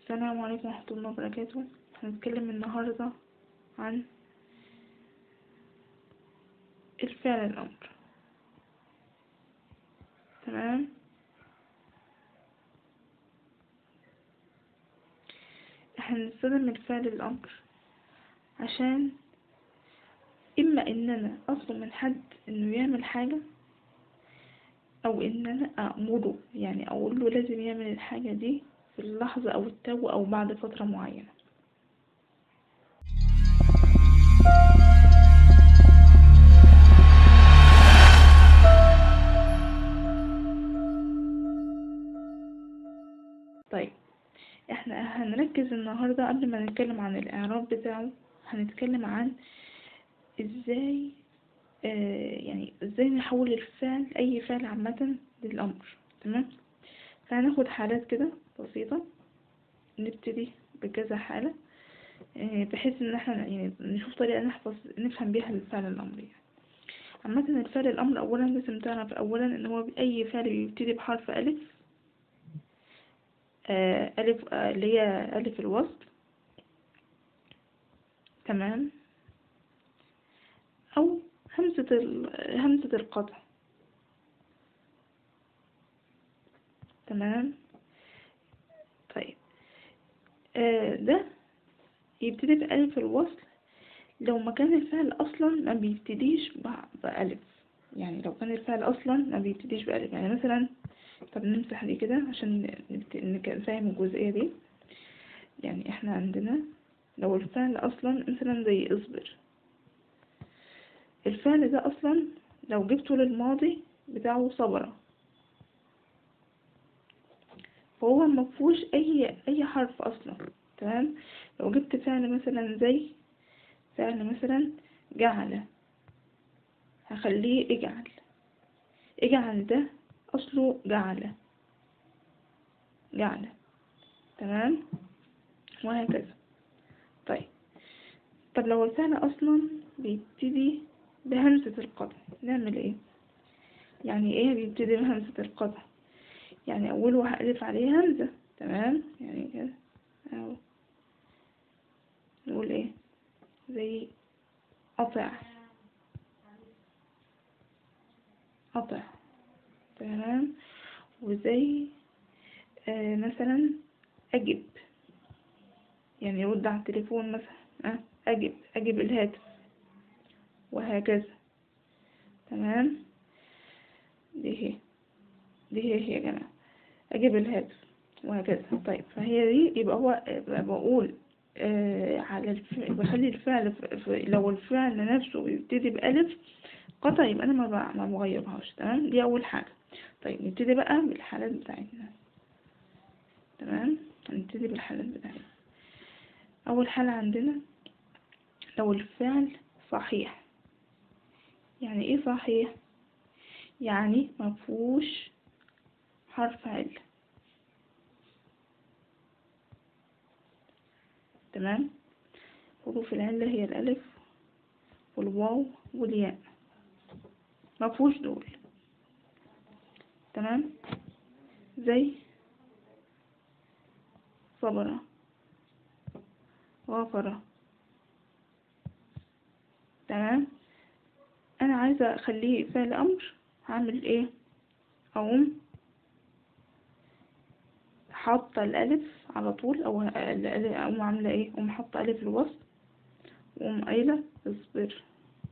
السلام عليكم ورحمة الله وبركاته هنتكلم النهاردة عن الفعل الأمر تمام احنا هنستخدم الفعل الأمر عشان إما إن أنا أطلب من حد إنه يعمل حاجة أو إن أنا أأمره يعني أقول له لازم يعمل الحاجة دي في اللحظة أو التو أو بعد فترة معينة طيب احنا هنركز النهاردة قبل ما نتكلم عن الإعراب بتاعه هنتكلم عن ازاي آه يعني ازاي نحول الفعل أي فعل عامة للأمر تمام فهناخد حالات كده بسيطة نبتدي بكذا حالة آه بحيث ان احنا يعني نشوف طريقة نحفظ نفهم بيها الفعل الأمري يعني. عامة الفعل الأمر أولا لازم تعرف أولا إن هو أي فعل بيبتدي بحرف ألف آه ألف آه اللي هي ألف الوصل تمام أو همزة همزة القطع تمام طيب آه ده يبتدي بألف الوصل لو ما كان الفعل أصلا ما بيبتديش بألف يعني لو كان الفعل أصلا ما بيبتديش بألف يعني مثلا طب نمسح دي كده عشان نفهم الجزئية دي يعني احنا عندنا لو الفعل أصلا مثلا زي اصبر الفعل ده أصلا لو جبته للماضي بتاعه صبرة فهو مفهوش أي أي حرف أصلا تمام لو جبت فعل مثلا زي فعل مثلا جعل هخليه اجعل اجعل ده أصله جعل جعل تمام وهكذا طيب طب لو الفعل أصلا بيبتدي بهمزة القطع نعمل ايه يعني ايه بيبتدي بهمزة القطع يعني أوله هألف عليه همزة تمام يعني كده أهو نقول ايه زي قطع قطع تمام وزي آه مثلا أجب يعني يرد على التليفون مثلا أه أجب أجب الهاتف وهكذا تمام دي هي دي هي هي يا جماعة أجيب الهاتف وهكذا طيب فهي دي يبقى هو بقول آه على الفعل بخلي الفعل لو الفعل نفسه بيبتدي بألف قطع يبقى أنا ما ما بغيرهاش تمام دي أول حاجة طيب نبتدي بقى بالحالات بتاعتنا تمام هنبتدي بالحالات بتاعتنا أول حالة عندنا لو الفعل صحيح يعني ايه صحيح يعني مفهوش حرف علة تمام حروف العلة هي الألف والواو والياء مفهوش دول تمام زي صبرة غفرة تمام انا عايزة اخليه فعل امر هعمل ايه اقوم حاطة الالف على طول او اقوم عاملة ايه اقوم حاطة الف الوسط واقوم قايلة اصبر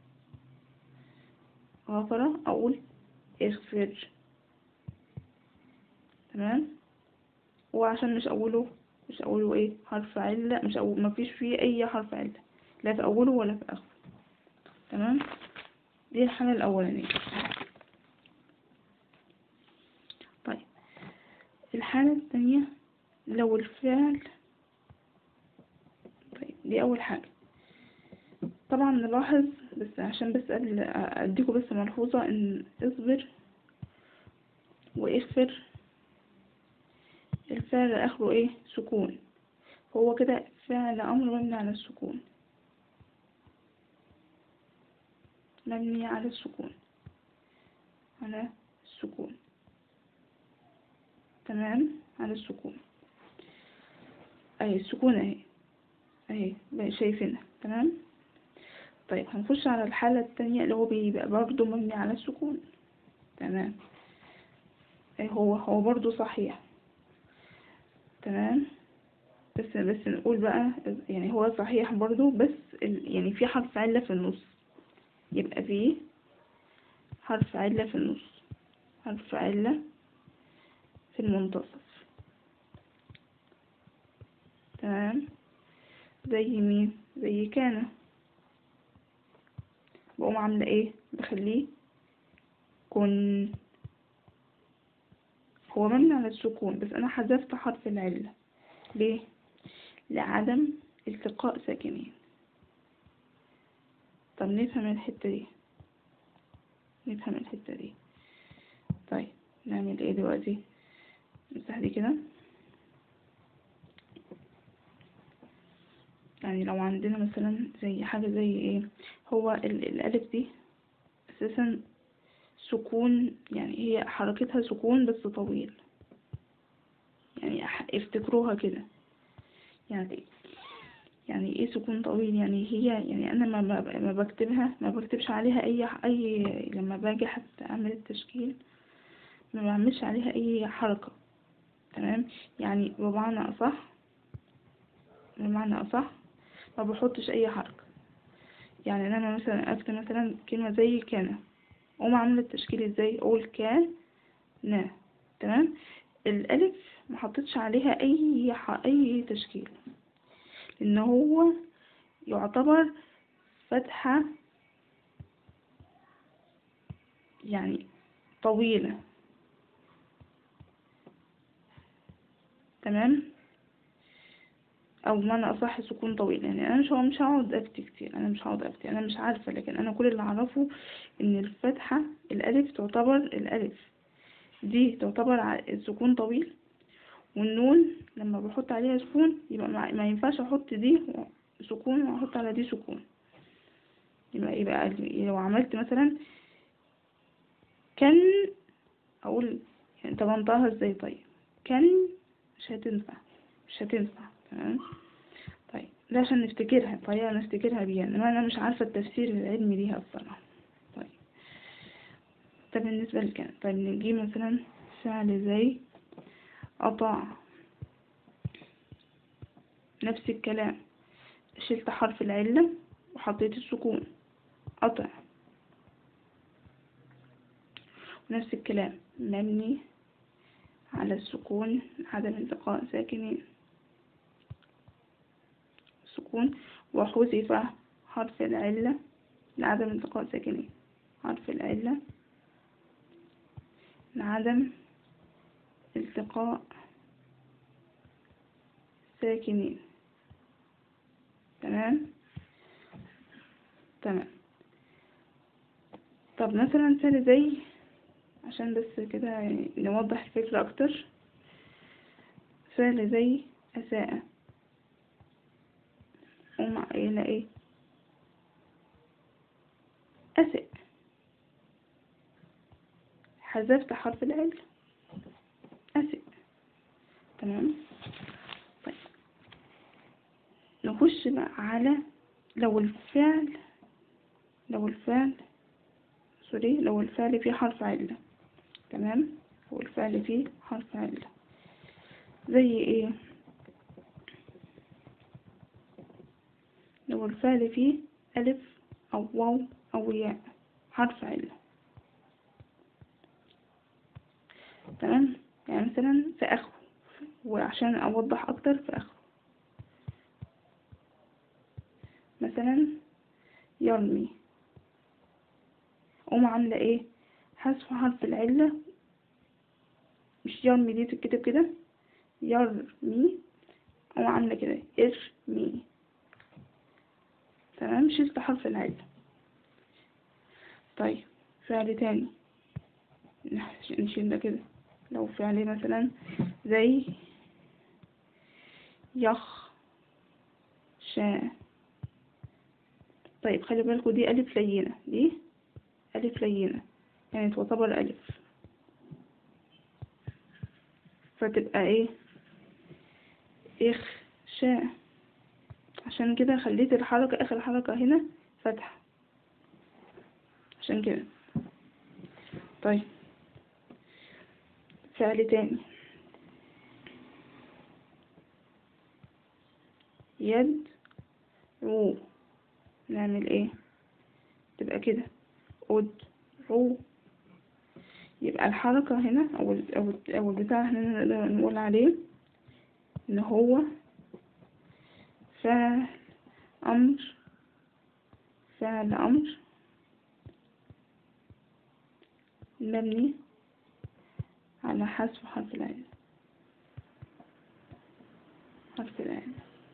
غفرة اقول اغفر تمام وعشان مش اوله مش اوله ايه حرف علة مش أول مفيش فيه اي حرف علة لا في اوله ولا في اخره تمام دي الحالة الأولانية طيب الحالة الثانية لو الفعل طيب دي أول حاجة طبعا نلاحظ بس عشان بس قبل أديكم بس ملحوظة إن اصبر واغفر الفعل آخره إيه سكون هو كده فعل أمر مبني على السكون مبني على السكون على السكون تمام على السكون اهي السكون اهي اهي بقى شايفينها تمام طيب هنخش على الحالة التانية اللي هو بيبقى برضو مبني على السكون تمام اهي هو هو برضو صحيح تمام بس بس نقول بقى يعني هو صحيح برضو بس ال يعني في حرف علة في النص يبقى فيه حرف علة في النص حرف علة في المنتصف تمام زي مين زي كان بقوم عاملة ايه بخليه كن هو مبني على السكون بس انا حذفت حرف العلة ليه لعدم التقاء ساكنين طب نفهم الحتة دي نفهم الحتة دي طيب نعمل ايه دلوقتي نفتح دي كده يعني لو عندنا مثلا زي حاجة زي ايه هو ال- الألف دي أساسا سكون يعني هي حركتها سكون بس طويل يعني أح- افتكروها كده يعني يعني ايه سكون طويل يعني هي يعني انا ما ما ما بكتبها ما بكتبش عليها اي اي لما باجي حتى اعمل التشكيل ما بعملش عليها اي حركة تمام يعني بمعنى اصح بمعنى اصح ما بحطش اي حركة يعني انا مثلا اكتب مثلا كلمة زي كان اقوم عاملة التشكيل ازاي اقول كان نا تمام الالف ما حطيتش عليها اي ح... اي تشكيل لان هو يعتبر فتحة يعني طويلة تمام او معنى اصح سكون طويل يعني انا مش مش هقعد افتي كتير انا مش هقعد افتي انا مش عارفه لكن انا كل اللي اعرفه ان الفتحه الالف تعتبر الالف دي تعتبر ع- سكون طويل والنون لما بحط عليها سكون يبقى ما ما ينفعش احط دي سكون واحط على دي سكون يبقى يبقى لو عملت مثلا كان اقول يعني طب انطقها ازاي طيب كان مش هتنفع مش هتنفع تمام طيب ده عشان نفتكرها طريقة نفتكرها بيها انما انا مش عارفة التفسير العلمي ليها بصراحة طيب ده بالنسبة لكان طيب نجي مثلا فعل زي قطع نفس الكلام شلت حرف العلة وحطيت السكون قطع نفس الكلام مبني على السكون عدم التقاء ساكنين سكون وحذف حرف العلة لعدم التقاء ساكنين حرف العلة لعدم التقاء ساكنين تمام تمام طب مثلا مثال زي عشان بس كده يعني نوضح الفكرة أكتر فعل زي أساء قوم قايلة ايه أساء حذفت حرف العلة أساء تمام طيب نخش بقى على لو الفعل لو الفعل سوري لو الفعل فيه حرف علة تمام لو الفعل فيه حرف علة زي ايه لو الفعل فيه ألف أو واو أو ياء حرف علة تمام يعني مثلا في آخره وعشان أوضح أكتر في آخره مثلا يرمي أقوم عاملة ايه حذف حرف العلة مش يرمي دي تتكتب كده يرمي أقوم عاملة كده ارمي تمام شلت حرف العلة طيب فعل تاني نح- نشيل ده كده لو فعل مثلا زي يخ شا طيب خلي بالكوا دي ألف لينة دي ألف لينة يعني تعتبر ألف فتبقى ايه شاء عشان كده خليت الحركة اخر حركة هنا فتحة عشان كده طيب فعل تاني يد رو نعمل ايه تبقى كده اد رو يبقى الحركة هنا او ال او ال او البتاع هنا نقدر نقول عليه ان هو فعل امر فعل امر مبني على حذف حرف العين حرف العين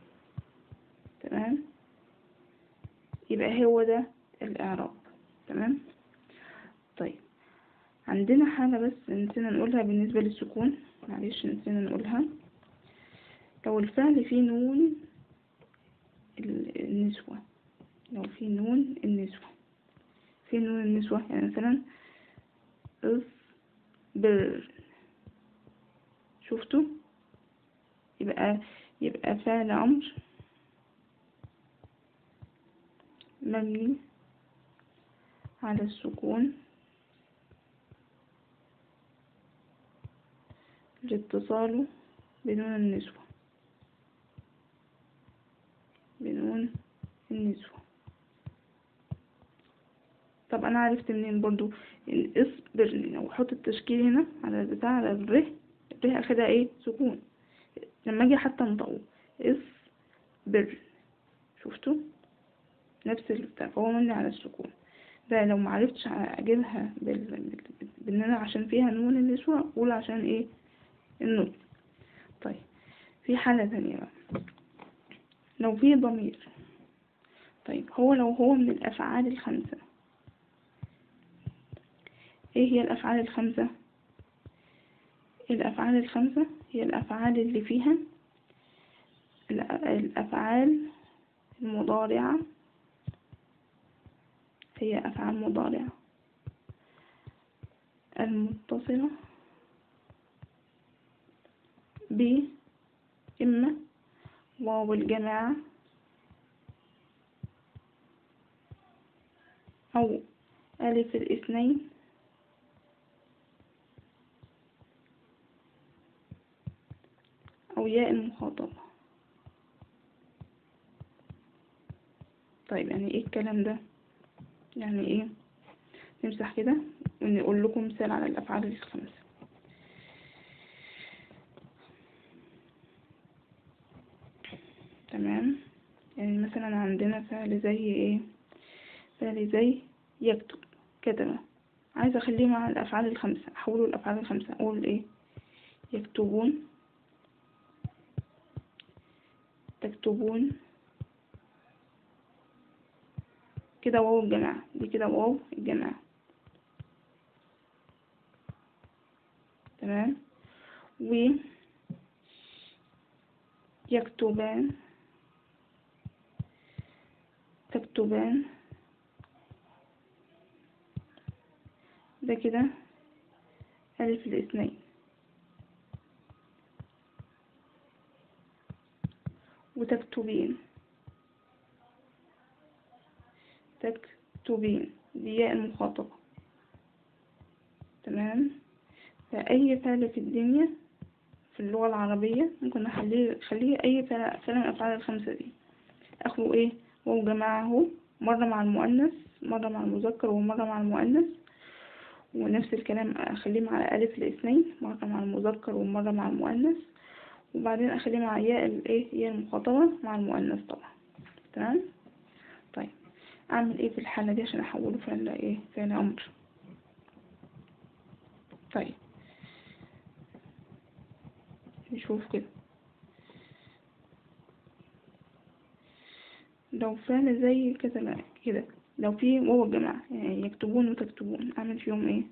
تمام يبقى هو ده الإعراب تمام طيب عندنا حالة بس نسينا نقولها بالنسبة للسكون معلش نسينا نقولها لو الفعل فيه نون النسوة لو فيه نون النسوة فيه نون النسوة يعني مثلا اصبر شفتوا يبقى يبقى فعل أمر مبني على السكون لاتصاله بنون النسوة بنون النسوة طب انا عرفت منين برضو اصبر لو احط التشكيل هنا على البتاع على الره الره اخدها ايه سكون لما اجي حتى انطقه اصبر شفتوا نفس البتاع فهو مبني على السكون ده لو معرفتش اجيبها بال... بان انا عشان فيها نون النسوة اقول عشان ايه النون طيب في حالة تانية بقى لو في ضمير طيب هو لو هو من الافعال الخمسة ايه هي الافعال الخمسة الافعال الخمسة هي الافعال اللي فيها الافعال المضارعة هي أفعال مضارعة المتصلة ب إما واو الجماعة أو ألف الاثنين أو ياء المخاطبة طيب يعني ايه الكلام ده يعني ايه نمسح كده ونقول لكم مثال على الافعال الخمسه تمام يعني مثلا عندنا فعل زي ايه فعل زي يكتب كتب عايزه اخليه مع الافعال الخمسه احوله الافعال الخمسه اقول ايه يكتبون تكتبون كده واو الجماعة دي كده واو الجماعة تمام و يكتبان تكتبان ده كده ألف الاثنين وتكتبين تكتبين دي ياء المخاطبة تمام فأي فعل في الدنيا في اللغة العربية ممكن نخليه خليه أي فعل فعل من الأفعال الخمسة دي أخذوا إيه واو جماعة أهو مرة مع المؤنث مرة مع المذكر ومرة مع المؤنث ونفس الكلام أخليه مع ألف الاثنين مرة مع المذكر ومرة مع المؤنث وبعدين أخليه مع ياء الإيه ياء المخاطبة مع المؤنث طبعا تمام طيب اعمل ايه في الحالة دي عشان احوله فعل ايه فعل امر طيب نشوف كده لو فعل زي كده كده لو في واو الجماعة يعني يكتبون وتكتبون اعمل فيهم ايه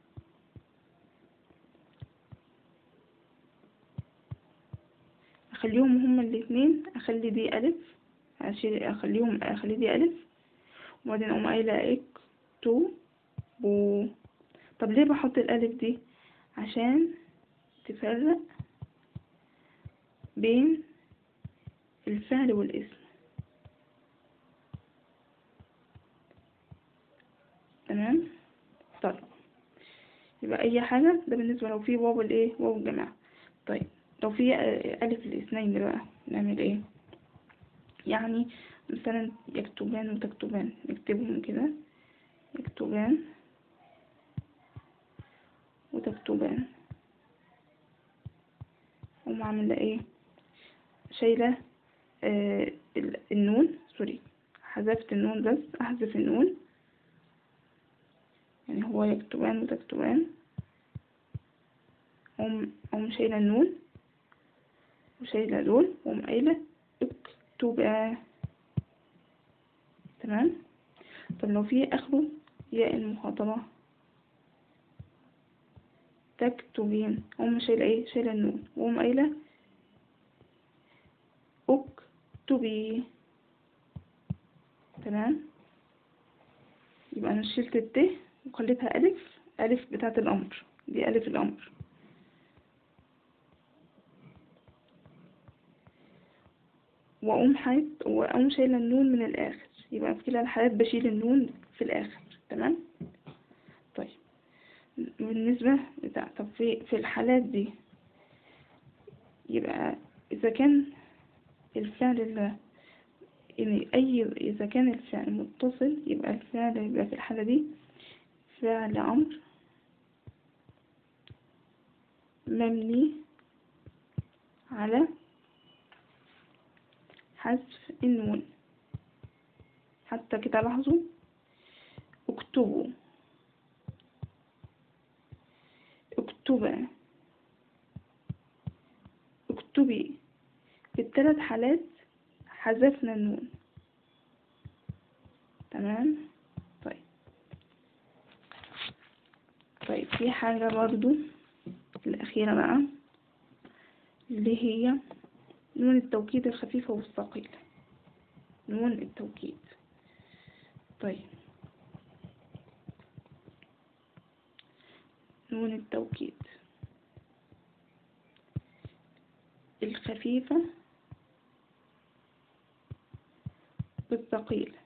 اخليهم هما الاتنين اخلي دي الف اخليهم اخلي دي الف وبعدين اقوم قايله اكتبوا طب ليه بحط الالف دي عشان تفرق بين الفعل والاسم تمام طيب يبقى اي حاجة ده بالنسبة لو في واو الايه واو الجماعة طيب لو في آه، الف الاثنين بقى نعمل ايه يعني مثلا يكتبان وتكتبان نكتبهم كده يكتبان وتكتبان هم عاملة ايه شايلة آه ال- النون سوري حذفت النون بس احذف النون يعني هو يكتبان وتكتبان هم هم شايلة النون وشايلة دول وهم قايلة اكتبا تمام طب لو في اخره ياء المخاطبة تكتبين هم شايلة ايه شايلة النون وهم قايلة اكتبي تمام يبقى انا شلت الت وخليتها الف الف بتاعة الامر دي الف الامر واقوم حاط واقوم شايله النون من الاخر يبقى في كلا الحالات بشيل النون في الاخر تمام طيب بالنسبه بتاع طب في في الحالات دي يبقى اذا كان الفعل ال- يعني اي اذا كان الفعل متصل يبقى الفعل يبقى في الحاله دي فعل امر مبني على حذف النون حتى كده لاحظوا اكتبوا اكتبا اكتبي في الثلاث حالات حذفنا النون تمام طيب طيب في حاجة برضو الأخيرة بقى اللي هي نون التوكيد الخفيفة والثقيلة نون التوكيد طيب نون التوكيد الخفيفة والثقيلة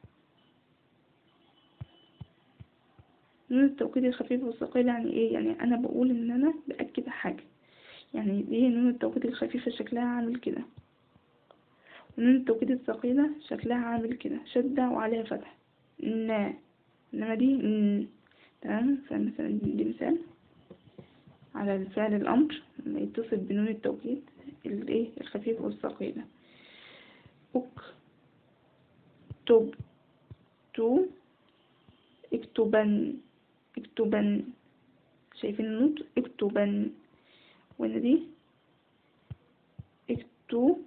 نون التوكيد الخفيفة والثقيلة يعني ايه يعني انا بقول ان انا بأكد حاجة يعني دي نون التوكيد الخفيفة شكلها عامل كده ونون التوكيد الثقيلة شكلها عامل كده شدة وعليها فتح نا انما دي ن تمام فمثلا دي مثال على الفعل الامر لما يتصل بنون التوكيد الايه الخفيفة والثقيلة اك تب تو اكتبن اكتبن شايفين النطق اكتبن وهنا دي اكتو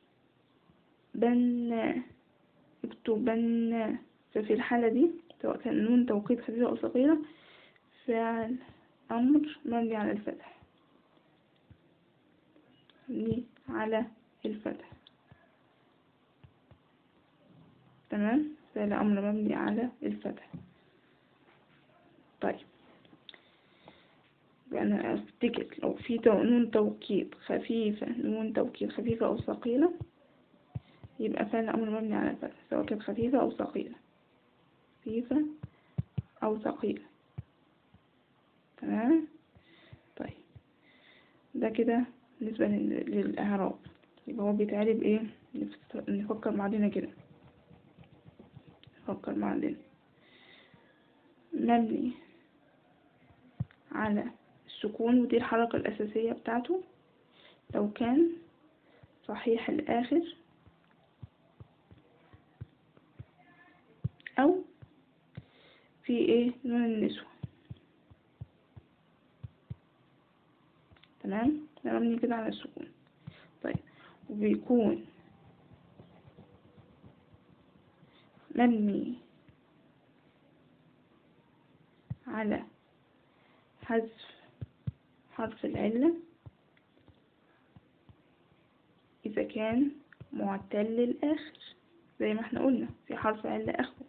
بنا اكتبن ففي الحالة دي سواء كان نون توقيت خفيفة أو ثقيلة فعل أمر مبني على الفتح مبني على الفتح تمام فعل أمر مبني على الفتح طيب يبقى أنا أفتكر لو في تو- نون توكيد خفيفة نون توكيد خفيفة أو ثقيلة يبقى فعل أمر مبني على الفتح سواء كانت خفيفة أو ثقيلة خفيفة أو ثقيلة تمام طيب ده كده بالنسبة لل- للإعراب يبقى هو بيتعرب إيه نفس- نفكر بعضنا كده نفكر بعضنا مبني على السكون ودي الحركة الأساسية بتاعته لو كان صحيح الآخر أو في إيه نون النسوة تمام ده مبني كده على السكون طيب وبيكون مبني على حذف حرف العلة إذا كان معتل الآخر زي ما احنا قلنا في حرف علة آخره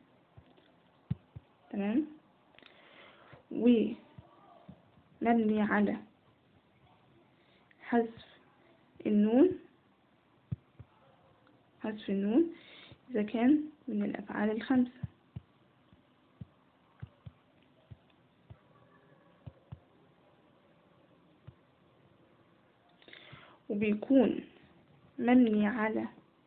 تمام ومبني على حذف النون حذف النون إذا كان من الأفعال الخمسة وبيكون مبني على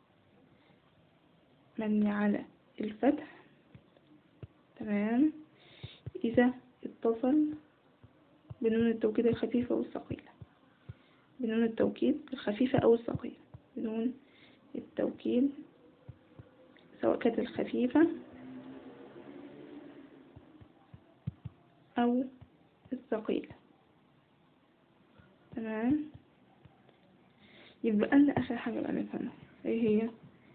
مبني على الفتح تمام إذا اتصل بنون التوكيد الخفيفة والثقيلة بنون التوكيد الخفيفة أو الثقيلة بنون التوكيد سواء كانت الخفيفة أو الثقيلة تمام يبقى لنا آخر حاجة بقى نفهمها ايه هي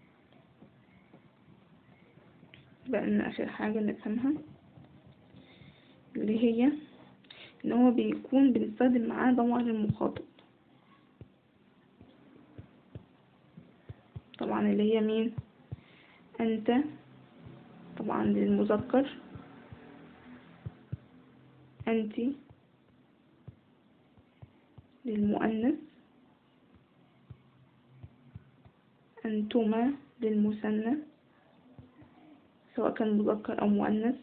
بقى لنا آخر حاجة نفهمها اللي هي ان هو بيكون بنستخدم معاه ضمائر المخاطب طبعا اللي هي مين انت طبعا للمذكر انت للمؤنث أنتما للمثنى سواء كان مذكر أو مؤنث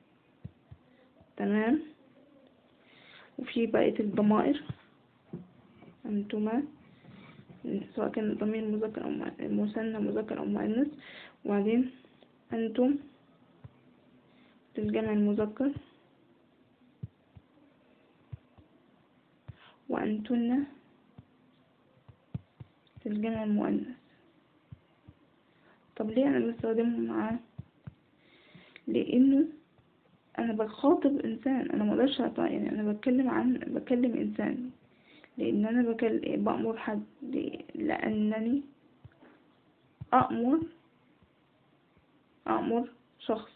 تمام وفي بقية الضمائر أنتما سواء كان ضمير مذكر أو مثنى مذكر أو مؤنث وبعدين أنتم للجمع المذكر وأنتن للجمع المؤنث طب ليه انا بستخدمه معاه لانه انا بخاطب انسان انا مقدرش يعني انا بتكلم عن بكلم انسان لان انا بكلم بامر حد لانني امر امر شخص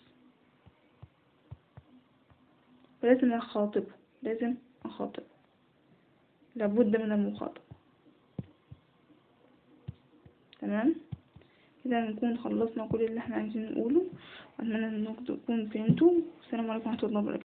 لازم اخاطبه لازم اخاطبه لابد من المخاطبة تمام كده نكون خلصنا كل اللي احنا عايزين نقوله واتمنى انكم تكونوا فهمتوا والسلام عليكم ورحمه الله وبركاته